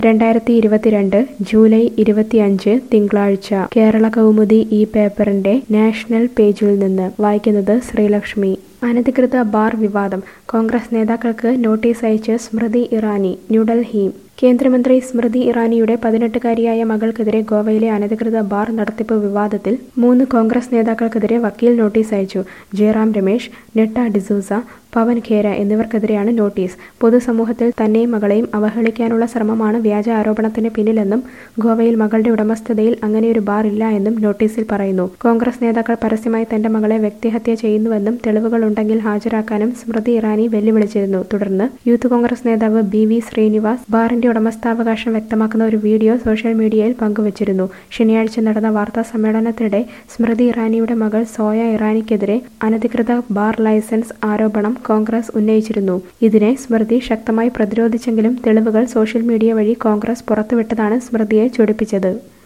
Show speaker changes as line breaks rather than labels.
രണ്ടായിരത്തി ഇരുപത്തിരണ്ട് ജൂലൈ ഇരുപത്തിയഞ്ച് തിങ്കളാഴ്ച കേരള കൗമുദി ഈ പേപ്പറിന്റെ നാഷണൽ പേജിൽ നിന്ന് വായിക്കുന്നത് ശ്രീലക്ഷ്മി അനധികൃത ബാർ വിവാദം കോൺഗ്രസ് നേതാക്കൾക്ക് നോട്ടീസ് അയച്ച് സ്മൃതി ഇറാനി ന്യൂഡൽഹി കേന്ദ്രമന്ത്രി സ്മൃതി ഇറാനിയുടെ പതിനെട്ടുകാരിയായ മകൾക്കെതിരെ ഗോവയിലെ അനധികൃത ബാർ നടത്തിപ്പ് വിവാദത്തിൽ മൂന്ന് കോൺഗ്രസ് നേതാക്കൾക്കെതിരെ വക്കീൽ നോട്ടീസ് അയച്ചു ജയറാം രമേശ് നെട്ട ഡിസൂസ പവൻ ഖേര എന്നിവർക്കെതിരെയാണ് നോട്ടീസ് പൊതുസമൂഹത്തിൽ തന്നെയും മകളെയും അവഹേളിക്കാനുള്ള ശ്രമമാണ് വ്യാജ ആരോപണത്തിന് പിന്നിലെന്നും ഗോവയിൽ മകളുടെ ഉടമസ്ഥതയിൽ അങ്ങനെയൊരു ബാർ ഇല്ല എന്നും നോട്ടീസിൽ പറയുന്നു കോൺഗ്രസ് നേതാക്കൾ പരസ്യമായി തന്റെ മകളെ വ്യക്തിഹത്യ ചെയ്യുന്നുവെന്നും തെളിവുകളുണ്ടെങ്കിൽ ഹാജരാക്കാനും സ്മൃതി ഇറാനി വെല്ലുവിളിച്ചിരുന്നു തുടർന്ന് യൂത്ത് കോൺഗ്രസ് നേതാവ് ബി വി ശ്രീനിവാസ് ബാറിന്റെ ഉടമസ്ഥാവകാശം വ്യക്തമാക്കുന്ന ഒരു വീഡിയോ സോഷ്യൽ മീഡിയയിൽ പങ്കുവച്ചിരുന്നു ശനിയാഴ്ച നടന്ന വാർത്താ സമ്മേളനത്തിനിടെ സ്മൃതി ഇറാനിയുടെ മകൾ സോയ ഇറാനിക്കെതിരെ അനധികൃത ബാർ ലൈസൻസ് ആരോപണം കോൺഗ്രസ് ഉന്നയിച്ചിരുന്നു ഇതിനെ സ്മൃതി ശക്തമായി പ്രതിരോധിച്ചെങ്കിലും തെളിവുകൾ സോഷ്യൽ മീഡിയ വഴി കോൺഗ്രസ് പുറത്തുവിട്ടതാണ് സ്മൃതിയെ ചൊടിപ്പിച്ചത്